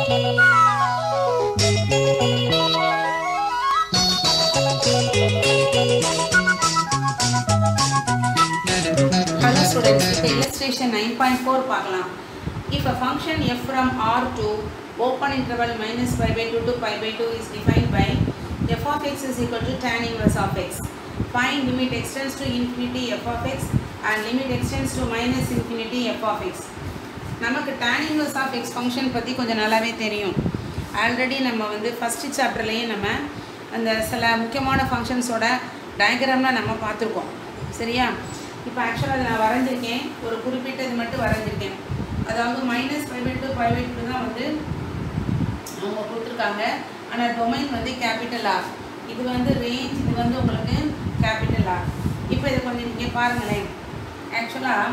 Hello students, இப்போ illustration 9.4 பார்க்கலாம். If a function f from R to open interval minus pi by 2 to pi by 2 is defined by f of x is equal to tan inverse of x. Find limit extends to infinity f of x and limit extends to minus infinity f of x. நமக்கு tan inverse of x function பற்றி கொஞ்சம் நல்லாவே தெரியும் already நம்ம வந்து first சாப்டர்லேயே நம்ம அந்த சில முக்கியமான ஃபங்க்ஷன்ஸோட டயக்ராம்லாம் நம்ம பார்த்துருக்கோம் சரியா இப்போ ஆக்சுவலாக அதை நான் வரைஞ்சிருக்கேன் ஒரு குறிப்பிட்டது மட்டும் வரைஞ்சிருக்கேன் அதாவது minus five by two five by two தான் வந்து அவங்க கொடுத்துருக்காங்க ஆனால் டொமைன் வந்து கேபிட்டல் ஆர் இது வந்து ரேஞ்ச் இது வந்து உங்களுக்கு கேபிட்டல் ஆர் இப்போ இதை கொஞ்சம் நீங்கள் பாருங்களேன் ஆக்சுவலாக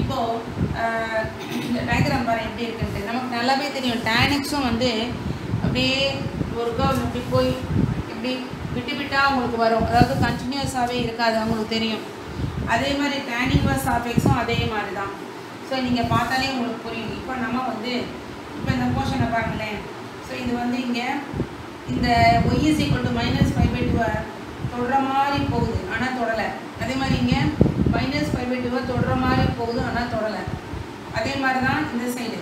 இப்போது இந்த டயக்ராம் பாரு எப்படி இருக்குன்ட்டு நமக்கு நல்லாவே தெரியும் டேனிக்ஸும் வந்து அப்படியே ஒரு கர்வ் இப்படி போய் இப்படி விட்டு விட்டால் உங்களுக்கு வரும் அதாவது கண்டினியூஸாகவே இருக்காது அவங்களுக்கு தெரியும் அதே மாதிரி tan inverse of x-உம் அதே மாதிரி தான் ஸோ நீங்கள் பார்த்தாலே உங்களுக்கு புரியும் இப்போ நம்ம வந்து இப்போ இந்த போர்ஷனை பாருங்களேன் ஸோ இது வந்து இங்கே இந்த y is equal to minus five by டூவை தொடுற மாதிரி போகுது ஆனால் தொடலை அதே மாதிரி இங்கே மைனஸ் ஃபைவ் பை டூவை தொடுற மாதிரி போகுது ஆனால் தொடலை அதே மாதிரி தான் இந்த சைடு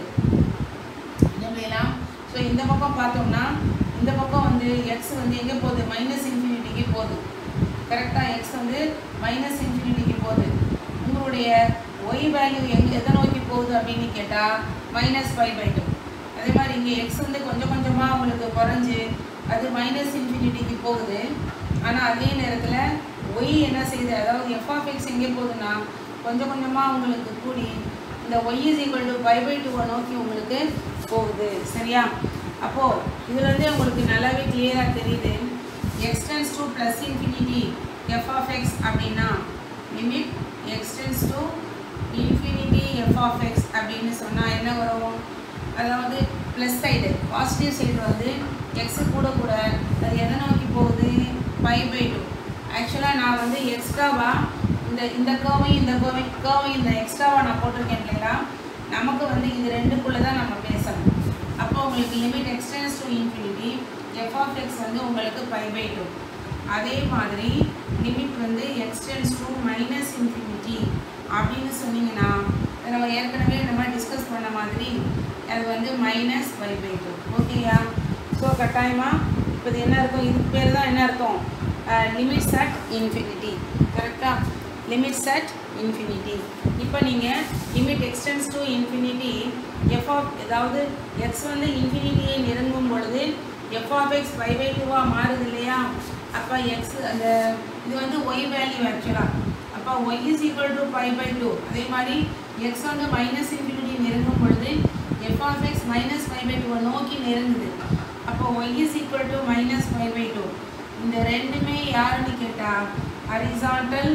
இல்லைங்களா ஸோ இந்த பக்கம் பார்த்தோம்னா இந்த பக்கம் வந்து எக்ஸ் வந்து எங்கே போகுது மைனஸ் இன்ஃபினிட்டிக்கு போகுது கரெக்டாக எக்ஸ் வந்து மைனஸ் இன்ஃபினிட்டிக்கு போகுது உங்களுடைய ஒய் வேல்யூ எங்கே எதை நோக்கி போகுது அப்படின்னு கேட்டால் மைனஸ் ஃபைவ் பை டூ அதே மாதிரி இங்கே எக்ஸ் வந்து கொஞ்சம் கொஞ்சமாக உங்களுக்கு குறைஞ்சு அது மைனஸ் இன்ஃபினிட்டிக்கு போகுது ஆனால் அதே நேரத்தில் ஒய் என்ன செய்யுது அதாவது எஃப் ஆஃப் எக்ஸ் எங்கே போகுதுன்னா கொஞ்சம் கொஞ்சமாக உங்களுக்கு கூடி இந்த y is equal to five by டூவை நோக்கி உங்களுக்கு போகுது சரியா அப்போது இதுலேருந்தே உங்களுக்கு நல்லாவே கிளியராக தெரியுது extends to plus infinity F of X அப்படின்னா limit extends to infinity F of X அப்படின்னு சொன்னால் என்ன வரும் அதாவது ப்ளஸ் சைடு பாசிட்டிவ் சைடு வந்து எக்ஸு கூட கூட அது எதை நோக்கி போகுது ஃபைவ் பை டூ ஆக்சுவலாக நான் வந்து எக்ஸ்ட்ராவாக இந்த இந்த கர்வையும் இந்த கர்வையும் கர்வையும் இந்த எக்ஸ்ட்ராவாக நான் போட்டிருக்கேன் இல்லைங்களா நமக்கு வந்து இது ரெண்டுக்குள்ளே தான் நம்ம பேசணும் அப்போ உங்களுக்கு limit extends to infinity F of X வந்து உங்களுக்கு ஃபைவ் பை டூ அதே மாதிரி லிமிட் வந்து எக்ஸ்டென்ஸ் டு மைனஸ் இன்ஃபினிட்டி அப்படின்னு சொன்னீங்கன்னா நம்ம ஏற்கனவே நம்ம டிஸ்கஸ் பண்ண மாதிரி அது வந்து மைனஸ் ஃபைவ் பை டூ ஓகேயா ஸோ கட்டாயமாக இப்போ இது என்ன இருக்கும் இதுக்கு பேர் தான் என்ன இருக்கும் லிமிட்ஸ் அட் இன்ஃபினிட்டி கரெக்டாக லிமிட்ஸ் அட் இன்ஃபினிட்டி இப்போ நீங்கள் limit extends to infinity F of அதாவது எக்ஸ் வந்து இன்ஃபினிட்டியை நெருங்கும் பொழுது f of X five by டூவாக மாறுது இல்லையா அப்போ எக்ஸ் அந்த இது வந்து ஒய் வேல்யூ ஆக்சுவலாக அப்போ y is equal to five by two அதே மாதிரி எக்ஸ் வந்து மைனஸ் இன்ஃபினிட்டி நெருங்கும் பொழுது f of x minus five by டூவை நோக்கி நெருங்குது அப்போ y is equal to minus five by two இந்த ரெண்டுமே யாருன்னு கேட்டால் ஹரிசாண்டல்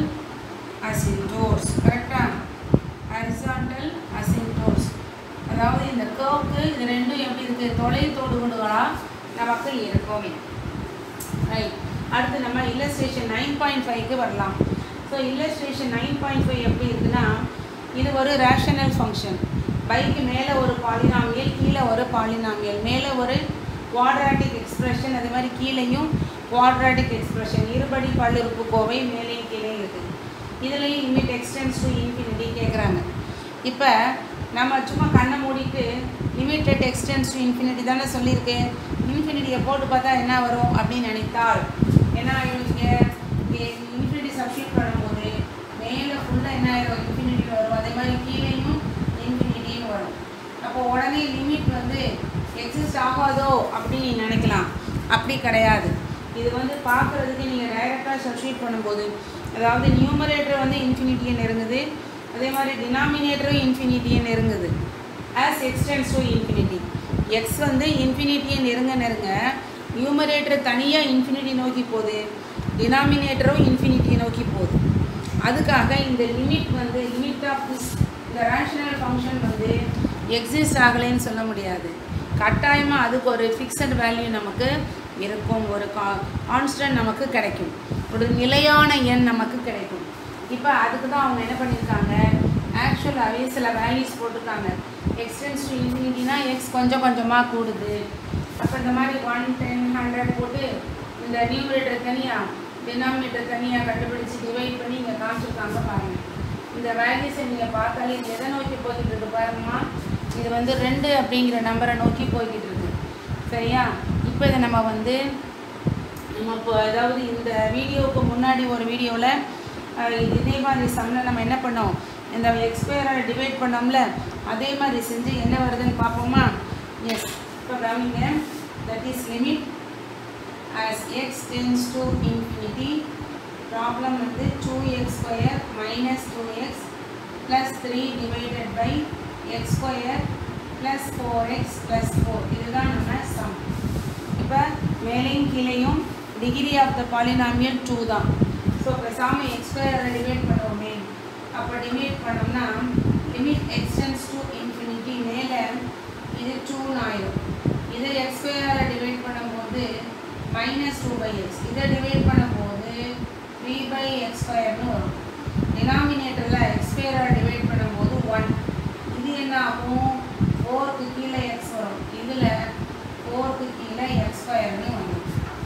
அசின்டோர்ஸ் கரெக்டா ஹரிசாண்டல் அசின்டோர்ஸ் அதாவது இந்த கர்வுக்கு இது ரெண்டும் எப்படி இருக்குது தொலை தொடுகோடுகளாக நமக்கு இருக்கும் ரைட் அடுத்து நம்ம இல்லஸ்ட்ரேஷன் நைன் பாயிண்ட் ஃபைவ்க்கு வரலாம் so illustration nine point five எப்படி இருக்குன்னா இது ஒரு ரேஷனல் ஃபங்க்ஷன் பைக்கு மேலே ஒரு பாலினாமியல் கீழே ஒரு பாலினாமியல் மேலே ஒரு குவாட்ராட்டிக் எக்ஸ்பிரஷன் அதே மாதிரி கீழேயும் குவாட்ராட்டிக் எக்ஸ்பிரஷன் இருபடி பல்லுறுப்புக்கோவை மேலேயும் கீழே இருக்குது இதுலேயும் லிமிட் எக்ஸ்டென்ஸ் டு இன்ஃபினிட்டி கேட்குறாங்க இப்போ நம்ம சும்மா கண்ணை மூடிட்டு லிமிட்டட் எக்ஸ்டென்ஸ் டு இன்ஃபினிட்டி தானே சொல்லியிருக்கேன் இன்ஃபினிட்டியை போட்டு பார்த்தா என்ன வரும் அப்படின்னு நினைத்தால் ஏன்னா இவங்க இன்ஃபினிட்டி சப்ஸ்டியூட் பண்ணும்போது மேலே ஃபுல்லாக என்ன ஆயிரும் இன்ஃபினிட்டி வரும் அதே மாதிரி கீழேயும் இன்ஃபினிட்டின்னு வரும் அப்போ உடனே லிமிட் வந்து எக்ஸிஸ்ட் ஆகாதோ அப்படின்னு நீ நினைக்கலாம் அப்படி கிடையாது இது வந்து பார்க்குறதுக்கு நீங்கள் டைரெக்டாக சப்ஸ்டியூட் பண்ணும்போது அதாவது நியூமரேட்டர் வந்து இன்ஃபினிட்டியை நெருங்குது அதே மாதிரி டினாமினேட்டரும் இன்ஃபினிட்டியை நெருங்குது as extends to infinity X வந்து இன்ஃபினிட்டியை நெருங்க நெருங்க நியூமரேட்டர் தனியாக இன்ஃபினிட்டி நோக்கி போகுது டினாமினேட்டரும் இன்ஃபினிட்டியை நோக்கி போகுது அதுக்காக இந்த லிமிட் வந்து லிமிட் ஆஃப் திஸ் இந்த ரேஷனல் ஃபங்க்ஷன் வந்து எக்ஸிஸ்ட் ஆகலைன்னு சொல்ல முடியாது கட்டாயமாக அதுக்கு ஒரு ஃபிக்ஸட் வேல்யூ நமக்கு இருக்கும் ஒரு கா கான்ஸ்டன்ட் நமக்கு கிடைக்கும் ஒரு நிலையான எண் நமக்கு கிடைக்கும் இப்போ அதுக்கு தான் அவங்க என்ன பண்ணியிருக்காங்க ஆக்சுவலாகவே சில வேல்யூஸ் போட்டிருக்காங்க எக்ஸ்டென்ஸ் டு இன்ஃபினிட்டினா எக்ஸ் கொஞ்சம் கொஞ்சமாக கூடுது அப்போ இந்த மாதிரி ஒன் டென் ஹண்ட்ரட் போட்டு இந்த நியூமரேட்டர் தனியாக டினாமினேட்டர் தனியாக கண்டுபிடிச்சு டிவைட் பண்ணி இங்கே காமிச்சிருக்காங்க பாருங்கள் இந்த வேல்யூஸை நீங்கள் பார்த்தாலே இது எதை நோக்கி போய்கிட்டு இருக்கு பாருங்கம்மா இது வந்து ரெண்டு அப்படிங்கிற நம்பரை நோக்கி போய்கிட்டு இருக்கு சரியா இப்போ இதை நம்ம வந்து நம்ம இப்போ அதாவது இந்த வீடியோவுக்கு முன்னாடி ஒரு வீடியோவில் இதே மாதிரி சம்மில் நம்ம என்ன பண்ணோம் இந்த எக்ஸ்பயரை டிவைட் பண்ணோம்ல அதே மாதிரி செஞ்சு என்ன வருதுன்னு பார்ப்போமா எஸ் இப்போ கவனிங்க that is limit as x tends to infinity problem வந்து 2x square minus two x plus three divided by x square plus four x plus four இதுதான் நம்ம சம் இப்போ மேலேயும் கீழேயும் degree of the polynomial two தான் so பேசாமல் x ஸ்கொயரை divide பண்ணுவோமே அப்போ டிவைட் பண்ணோம்னா லிமிட் எக்ஸ்டென்ஸ் டு இன்ஃபினிட்டி மேலே இது டூன்னு ஆயிடும் இதை எக்ஸ் ஸ்கொயரை டிவைட் பண்ணும்போது மைனஸ் டூ பை எக்ஸ் இதை டிவைட் பண்ணும்போது த்ரீ பை எக்ஸ் ஸ்கொயர்னு வரும் டினாமினேட்டரில் எக்ஸ் ஸ்கொயரை டிவைட் பண்ணும்போது ஒன் இது என்ன ஆகும் ஃபோருக்கு கீழே எக்ஸ் வரும் இதில் ஃபோருக்கு கீழே எக்ஸ் ஸ்கொயர்னு வந்துடும்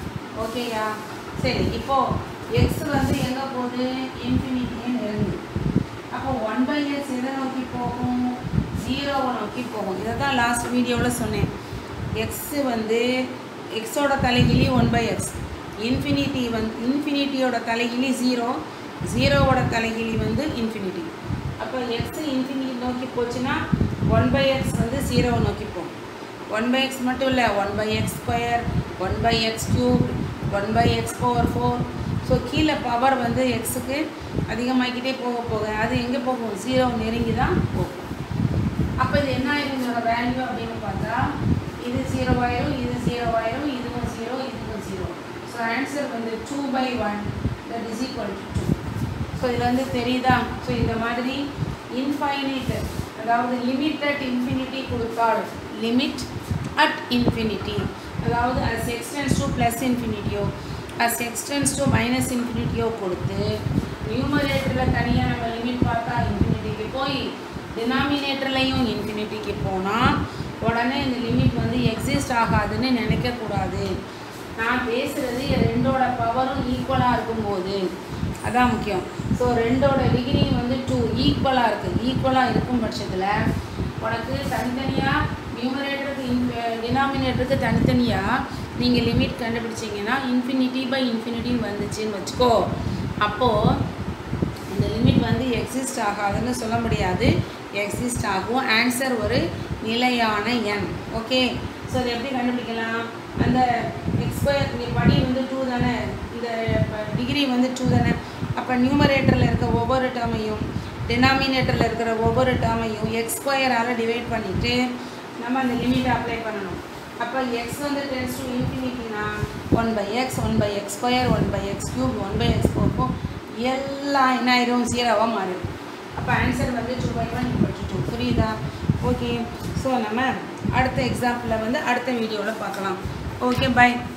ஓகேயா சரி இப்போது எக்ஸ் வந்து எங்கே போகுது இன்ஃபினிட்டியே நெருங்குது அப்போ ஒன் பை எக்ஸ் எதை நோக்கி போகும் ஜீரோவை நோக்கி போகும் இதை தான் லாஸ்ட் வீடியோவில் சொன்னேன் எக்ஸு வந்து எக்ஸோட தலைகிலி ஒன் பை எக்ஸ் இன்ஃபினிட்டி வந்து இன்ஃபினிட்டியோட தலைகிலி ஜீரோ ஜீரோவோட தலைகிலி வந்து இன்ஃபினிட்டி அப்போ எக்ஸ் இன்ஃபினிட்டி நோக்கி போச்சுன்னா ஒன் பை எக்ஸ் வந்து ஜீரோவை நோக்கி போகும் ஒன் பை எக்ஸ் மட்டும் இல்லை one by x square one by x cube one by x power four so கீழே பவர் வந்து எக்ஸுக்கு அதிகமாகிக்கிட்டே போக போக அது எங்கே போகும் ஜீரோ நெருங்கி தான் போகும் அப்போ இது என்ன ஆயிரும் இதோட வேல்யூ அப்படின்னு பார்த்தா இது ஜீரோ ஆயிரும் இது ஜீரோ ஆயிரும் இதுவும் ஜீரோ இதுவும் ஜீரோ ஸோ ஆன்சர் வந்து two by one that is equal to two so இதில் வந்து தெரியுதா ஸோ இந்த மாதிரி இன்ஃபைனிட் அதாவது லிமிட் அட் இன்ஃபினிட்டி கொடுத்தால் லிமிட் அட் இன்ஃபினிட்டி அதாவது அஸ் எக்ஸ்டென்ஸ் டு ப்ளஸ் இன்ஃபினிட்டியோ அஸ் எக்ஸ்டென்ஸ் டு மைனஸ் இன்ஃபினிட்டியோ கொடுத்து நியூமரேட்டரில் தனியாக நம்ம லிமிட் பார்த்தா இன்ஃபினிட்டிக்கு போய் டினாமினேட்டர்லையும் இன்ஃபினிட்டிக்கு போனால் உடனே இந்த லிமிட் வந்து எக்ஸிஸ்ட் ஆகாதுன்னு நினைக்கக்கூடாது நான் பேசுகிறது ரெண்டோட பவரும் ஈக்குவலாக இருக்கும்போது அதான் முக்கியம் ஸோ ரெண்டோட டிகிரி வந்து டூ ஈக்குவலாக இருக்குது ஈக்குவலாக இருக்கும் பட்சத்தில் உனக்கு தனித்தனியாக நியூமரேட்டருக்கு டினாமினேட்டருக்கு தனித்தனியாக நீங்கள் லிமிட் கண்டுபிடிச்சிங்கன்னா இன்ஃபினிட்டி பை இன்ஃபினிட்டின்னு வந்துச்சுன்னு வச்சுக்கோ அப்போது இந்த லிமிட் வந்து எக்ஸிஸ்ட் ஆகாதுன்னு சொல்ல முடியாது எக்ஸிஸ்ட் ஆகும் ஆன்சர் ஒரு நிலையான எண் ஓகே ஸோ அதை எப்படி கண்டுபிடிக்கலாம் அந்த எக்ஸ்பயர் இங்கே படி வந்து டூ தானே இந்த டிகிரி வந்து டூ தானே அப்போ நியூமரேட்டரில் இருக்க ஒவ்வொரு டேர்மையும் டினாமினேட்டரில் இருக்கிற ஒவ்வொரு டேர்மையும் எக்ஸ் ஸ்கொயரால் டிவைட் பண்ணிவிட்டு நம்ம அந்த லிமிட்டை அப்ளை பண்ணணும் அப்போ எக்ஸ் வந்து டென்ஸ் டு இன்ஃபினிட்டினா one by x one by x square one by x cube one by x four எல்லாம் என்ன ஆயிரும் ஜீரோவாக மாறிடும் அப்போ ஆன்சர் வந்து two by one equal to two புரியுதா ஓகே ஸோ நம்ம அடுத்த எக்ஸாம்பிளில் வந்து அடுத்த வீடியோவில் பார்க்கலாம் ஓகே பை